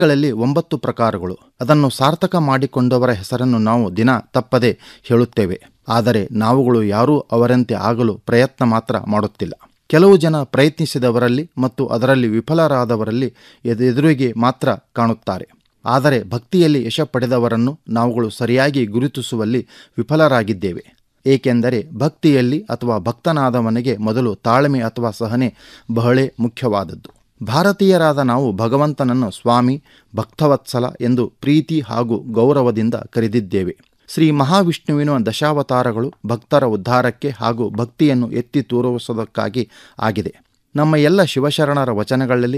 ಗಳಲ್ಲಿ ಒಂಬತ್ತು ಪ್ರಕಾರಗಳು ಅದನ್ನು ಸಾರ್ಥಕ ಮಾಡಿಕೊಂಡವರ ಹೆಸರನ್ನು ನಾವು ದಿನ ತಪ್ಪದೆ ಹೇಳುತ್ತೇವೆ ಆದರೆ ನಾವುಗಳು ಯಾರೂ ಅವರಂತೆ ಆಗಲು ಪ್ರಯತ್ನ ಮಾತ್ರ ಮಾಡುತ್ತಿಲ್ಲ ಕೆಲವು ಜನ ಪ್ರಯತ್ನಿಸಿದವರಲ್ಲಿ ಮತ್ತು ಅದರಲ್ಲಿ ವಿಫಲರಾದವರಲ್ಲಿ ಎದು- ಎದುರಿಗೆ ಮಾತ್ರ ಕಾಣುತ್ತಾರೆ ಆದರೆ ಭಕ್ತಿಯಲ್ಲಿ ಯಶ ಪಡೆದವರನ್ನು ನಾವುಗಳು ಸರಿಯಾಗಿ ಗುರುತಿಸುವಲ್ಲಿ ವಿಫಲರಾಗಿದ್ದೇವೆ ಏಕೆಂದರೆ ಭಕ್ತಿಯಲ್ಲಿ ಅಥವಾ ಭಕ್ತನಾದವನಿಗೆ ಮೊದಲು ತಾಳ್ಮೆ ಅಥವಾ ಸಹನೆ ಬಹಳೇ ಮುಖ್ಯವಾದದ್ದು ಭಾರತೀಯರಾದ ನಾವು ಭಗವಂತನನ್ನು ಸ್ವಾಮಿ ಭಕ್ತವತ್ಸಲ ಎಂದು ಪ್ರೀತಿ ಹಾಗೂ ಗೌರವದಿಂದ ಕರೆದಿದ್ದೇವೆ ಶ್ರೀ ಮಹಾವಿಷ್ಣುವಿನ ದಶಾವತಾರಗಳು ಭಕ್ತರ ಉದ್ಧಾರಕ್ಕೆ ಹಾಗೂ ಭಕ್ತಿಯನ್ನು ಎತ್ತಿ ತೋರಿಸುವುದಕ್ಕಾಗಿ ಆಗಿದೆ ನಮ್ಮ ಎಲ್ಲ ಶಿವಶರಣರ ವಚನಗಳಲ್ಲಿ